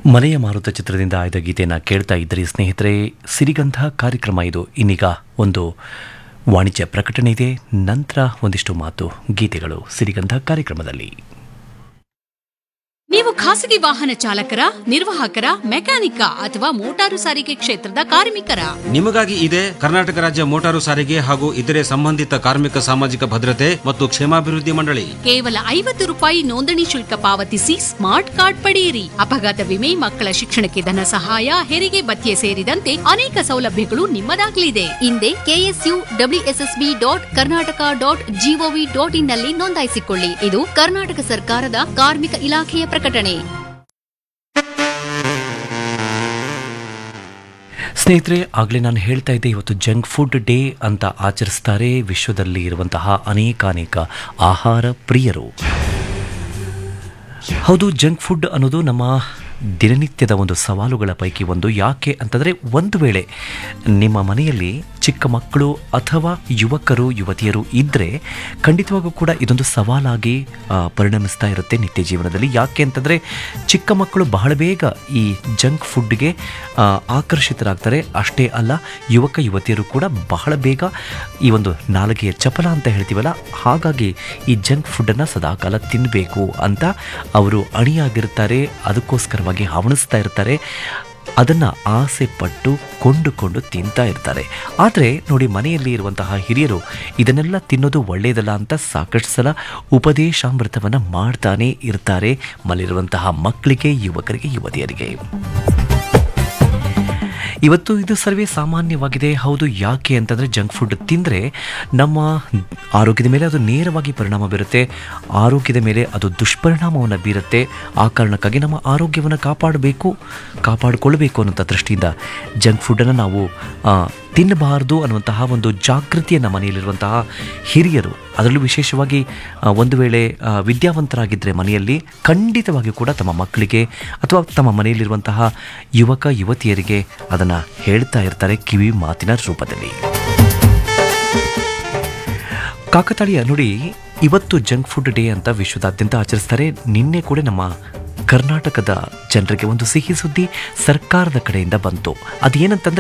ಮನೆಯ ಮಾರುತ ಚಿತ್ರದಿಂದ ಆಯ್ದ ಗೀತೆಯನ್ನು ಕೇಳ್ತಾ ಇದ್ರಿ ಸ್ನೇಹಿತರೆ ಸಿರಿಗಂಧ ಕಾರ್ಯಕ್ರಮ ಇದು ಇನ್ನೀಗ ಒಂದು ವಾಣಿಜ್ಯ ಪ್ರಕಟಣೆ ಇದೆ ನಂತರ ಒಂದಿಷ್ಟು ಮಾತು ಗೀತೆಗಳು ಸಿರಿಗಂಧ ಕಾರ್ಯಕ್ರಮದಲ್ಲಿ ನೀವು ಖಾಸಗಿ ವಾಹನ ಚಾಲಕರ ನಿರ್ವಾಹಕರ ಮೆಕ್ಯಾನಿಕ ಅಥವಾ ಮೋಟಾರು ಸಾರಿಗೆ ಕ್ಷೇತ್ರದ ಕಾರ್ಮಿಕರ ನಿಮಗಾಗಿ ಇದೆ ಕರ್ನಾಟಕ ರಾಜ್ಯ ಮೋಟಾರು ಸಾರಿಗೆ ಹಾಗೂ ಇತರೆ ಸಂಬಂಧಿತ ಕಾರ್ಮಿಕ ಸಾಮಾಜಿಕ ಭದ್ರತೆ ಮತ್ತು ಕ್ಷೇಮಾಭಿವೃದ್ಧಿ ಮಂಡಳಿ ಕೇವಲ ಐವತ್ತು ರೂಪಾಯಿ ನೋಂದಣಿ ಶುಲ್ಕ ಪಾವತಿಸಿ ಸ್ಮಾರ್ಟ್ ಕಾರ್ಡ್ ಪಡೆಯಿರಿ ಅಪಘಾತ ವಿಮೆ ಮಕ್ಕಳ ಶಿಕ್ಷಣಕ್ಕೆ ಧನ ಸಹಾಯ ಹೆರಿಗೆ ಭತ್ಯೆ ಸೇರಿದಂತೆ ಅನೇಕ ಸೌಲಭ್ಯಗಳು ನಿಮ್ಮದಾಗಲಿದೆ ಹಿಂದೆ KSU WSSB dot Karnataka dot GOV dot in ನಲ್ಲಿ ನೋಂದಾಯಿಸಿಕೊಳ್ಳಿ ಇದು ಕರ್ನಾಟಕ ಸರ್ಕಾರದ ಕಾರ್ಮಿಕ ಇಲಾಖೆಯ ಪ್ರಕಟಣೆ ಸ್ನೇಹಿತರೆ ಆಗಲೇ ನಾನು ಹೇಳ್ತಾ ಇದ್ದೆ ಇವತ್ತು ಜಂಕ್ ಫುಡ್ ಡೇ ಅಂತ ಆಚರಿಸ್ತಾರೆ ವಿಶ್ವದಲ್ಲಿ ಇರುವಂತಹ ಅನೇಕಾನೇಕ ಆಹಾರ ಪ್ರಿಯರು ಹೌದು ಜಂಕ್ ಫುಡ್ ಅನ್ನೋದು ನಮ್ಮ ದಿನನಿತ್ಯದ ಒಂದು ಸವಾಲುಗಳ ಪೈಕಿ ಒಂದು ಯಾಕೆ ಅಂತಂದರೆ ಒಂದು ವೇಳೆ ನಿಮ್ಮ ಮನೆಯಲ್ಲಿ ಚಿಕ್ಕ ಮಕ್ಕಳು ಅಥವಾ ಯುವಕರು ಯುವತಿಯರು ಇದ್ದರೆ ಖಂಡಿತವಾಗೂ ಕೂಡ ಇದೊಂದು ಸವಾಲಾಗಿ ಆ, ಪರಿಣಮಿಸ್ತಾ ಇರುತ್ತೆ ನಿತ್ಯ ಜೀವನದಲ್ಲಿ ಯಾಕೆ ಅಂತಂದರೆ ಚಿಕ್ಕ ಮಕ್ಕಳು ಬಹಳ ಬೇಗ ಈ ಜಂಕ್ ಫುಡ್ಗೆ ಆ, ಆಕರ್ಷಿತರಾಗ್ತಾರೆ ಅಷ್ಟೇ ಅಲ್ಲ ಯುವಕ ಯುವತಿಯರು ಕೂಡ ಬಹಳ ಬೇಗ ಈ ಒಂದು ನಾಲಿಗೆಯ ಚಪಲ ಅಂತ ಹೇಳ್ತೀವಲ್ಲ ಹಾಗಾಗಿ ಈ ಜಂಕ್ ಫುಡ್ಡನ್ನು ಸದಾಕಾಲ ತಿನ್ನಬೇಕು ಅಂತ ಅವರು ಅಣಿಯಾಗಿರ್ತಾರೆ ಅದಕ್ಕೋಸ್ಕರವಾಗಿ ಹವಣಿಸ್ತಾ ಇರ್ತಾರೆ ಅದನ್ನು ಆಸೆ ಪಟ್ಟು ಕೊಂಡುಕೊಂಡು ತಿಂತಾ ಇರ್ತಾರೆ ಆದರೆ ನೋಡಿ ಮನೆಯಲ್ಲಿ ಇರುವಂತಹ ಹಿರಿಯರು ಇದನ್ನೆಲ್ಲ ತಿನ್ನೋದು ಒಳ್ಳೆಯದಲ್ಲ ಅಂತ ಸಾಕಷ್ಟು ಸಲ ಉಪದೇಶಾಮೃತವನ್ನು ಮಾಡ್ತಾನೇ ಇರ್ತಾರೆ ಮನೆಯಲ್ಲಿರುವಂತಹ ಮಕ್ಕಳಿಗೆ ಯುವಕರಿಗೆ ಯುವತಿಯರಿಗೆ ಇವತ್ತು ಇದು ಸರ್ವೇ ಸಾಮಾನ್ಯವಾಗಿದೆ ಹೌದು ಯಾಕೆ ಅಂತಂದರೆ ಜಂಕ್ ಫುಡ್ ತಿಂದರೆ ನಮ್ಮ ಆರೋಗ್ಯದ ಮೇಲೆ ಅದು ನೇರವಾಗಿ ಪರಿಣಾಮ ಬೀರುತ್ತೆ ಆರೋಗ್ಯದ ಮೇಲೆ ಅದು ದುಷ್ಪರಿಣಾಮವನ್ನು ಬೀರುತ್ತೆ ಆ ಕಾರಣಕ್ಕಾಗಿ ನಮ್ಮ ಆರೋಗ್ಯವನ್ನು ಕಾಪಾಡಬೇಕು ಕಾಪಾಡಿಕೊಳ್ಬೇಕು ಅನ್ನೋಂಥ ದೃಷ್ಟಿಯಿಂದ ಜಂಕ್ ಫುಡ್ಡನ್ನು ನಾವು ಆ, ತಿನ್ನಬಾರದು ಅನ್ನುವಂತಹ ಒಂದು ಜಾಗೃತಿಯನ್ನು ಮನೆಯಲ್ಲಿರುವಂತಹ ಹಿರಿಯರು ಅದರಲ್ಲೂ ವಿಶೇಷವಾಗಿ ಆ, ಒಂದು ವೇಳೆ ಆ, ವಿದ್ಯಾವಂತರಾಗಿದ್ದರೆ ಮನೆಯಲ್ಲಿ ಖಂಡಿತವಾಗಿಯೂ ಕೂಡ ತಮ್ಮ ಮಕ್ಕಳಿಗೆ ಅಥವಾ ತಮ್ಮ ಮನೆಯಲ್ಲಿರುವಂತಹ ಯುವಕ ಯುವತಿಯರಿಗೆ ಅದನ್ನು ಹೇಳ್ತಾ ಇರ್ತಾರೆ ಕಿವಿ ಮಾತಿನ ರೂಪದಲ್ಲಿ ಕಾಕತಾಳೀಯ ನೋಡಿ ಇವತ್ತು ಜಂಕ್ ಫುಡ್ ಡೇ ಅಂತ ವಿಶ್ವದಾದ್ಯಂತ ಆಚರಿಸ್ತಾರೆ ನಿನ್ನೆ ಕೂಡ ನಮ್ಮ ಕರ್ನಾಟಕದ ಜನರಿಗೆ ಒಂದು ಸಿಹಿ ಸುದ್ದಿ ಸರ್ಕಾರದ ಕಡೆಯಿಂದ ಬಂತು ಅದೇನಂತಂದ್ರೆ